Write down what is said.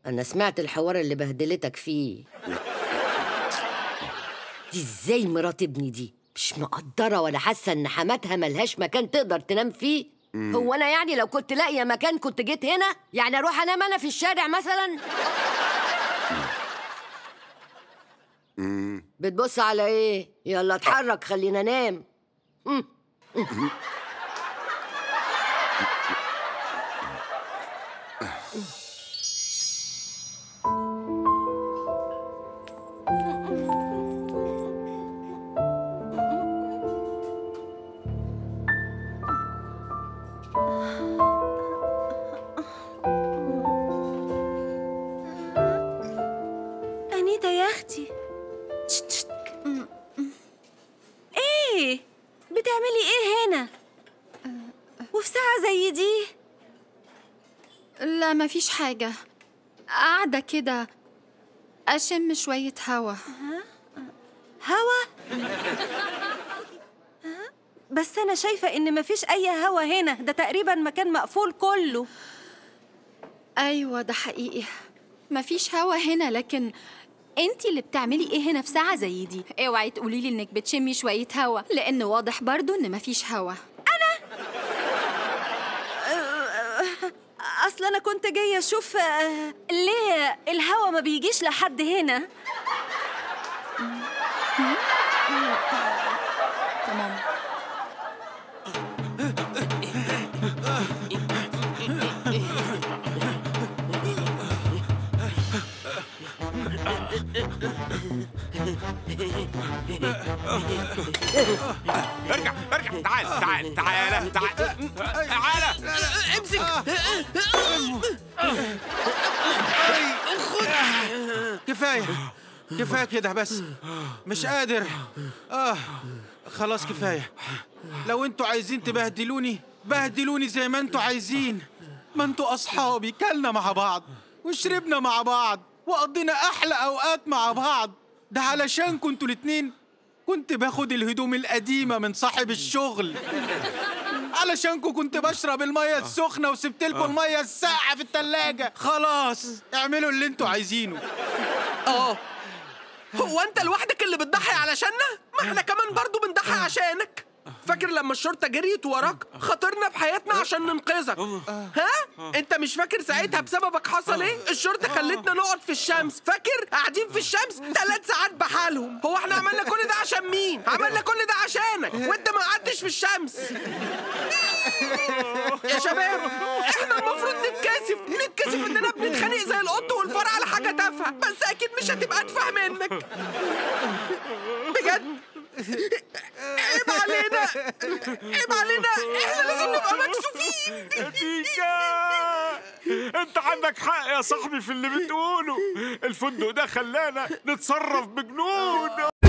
انا سمعت الحوار اللي بهدلتك فيه دي ازاي مرات ابني دي مش مقدره ولا حاسه ان حماتها ملهاش مكان تقدر تنام فيه هو انا يعني لو كنت لاقيه مكان كنت جيت هنا يعني اروح انام انا في الشارع مثلا بتبص على ايه يلا اتحرك خلينا نام أنيتا يا أختي شت شت. م- م. إيه بتعملي إيه هنا وفي ساعة زي دي لا مفيش حاجة قاعدة كده أشم شوية هوا هوا ها؟ بس أنا شايفة إن مفيش أي هوا هنا ده تقريبا مكان مقفول كله أيوة ده حقيقي مفيش هوا هنا لكن انتي اللي بتعملي ايه هنا في ساعة زي دي اوعي تقولي لي انك بتشمي شوية هوا لان واضح برضو ان مفيش هوا أصل أنا كنت جاية أشوف آه، ليه الهوا ما بيجيش لحد هنا تمام ارجع ارجع تعال تعال تعال تعال تعال امسك كفايه كفايه كده بس مش قادر اه خلاص كفايه لو انتوا عايزين تبهدلوني بهدلوني زي ما انتوا عايزين ما انتوا اصحابي كلنا مع بعض وشربنا مع بعض وقضينا احلى اوقات مع بعض ده علشانكم انتوا الاتنين كنت باخد الهدوم القديمه من صاحب الشغل علشانكم كنت بشرب المية السخنة وسبت لكم المية الساقعة في التلاجة خلاص اعملوا اللي انتوا عايزينه اه هو انت لوحدك اللي بتضحي علشاننا ما احنا كمان برضو بنضحي عشانك فاكر لما الشرطة جريت وراك خاطرنا بحياتنا عشان ننقذك ها انت مش فاكر ساعتها بسببك حصل ايه الشرطة خلتنا نقعد في الشمس فاكر قاعدين في الشمس ثلاث ساعات بحالهم هو احنا عملنا كل ده عشان مين عملنا كل ده عشانك وانت ما قعدتش في الشمس يا شباب احنا المفروض نتكسف نتكسف اننا بنتخانق زي القط والفار على حاجه تافهه بس اكيد مش هتبقى اتفه منك بجد عيب علينا عيب علينا احنا لازم نبقى مكسوفين تيكا انت عندك حق يا صاحبي في اللي بتقوله الفندق ده خلانا نتصرف بجنون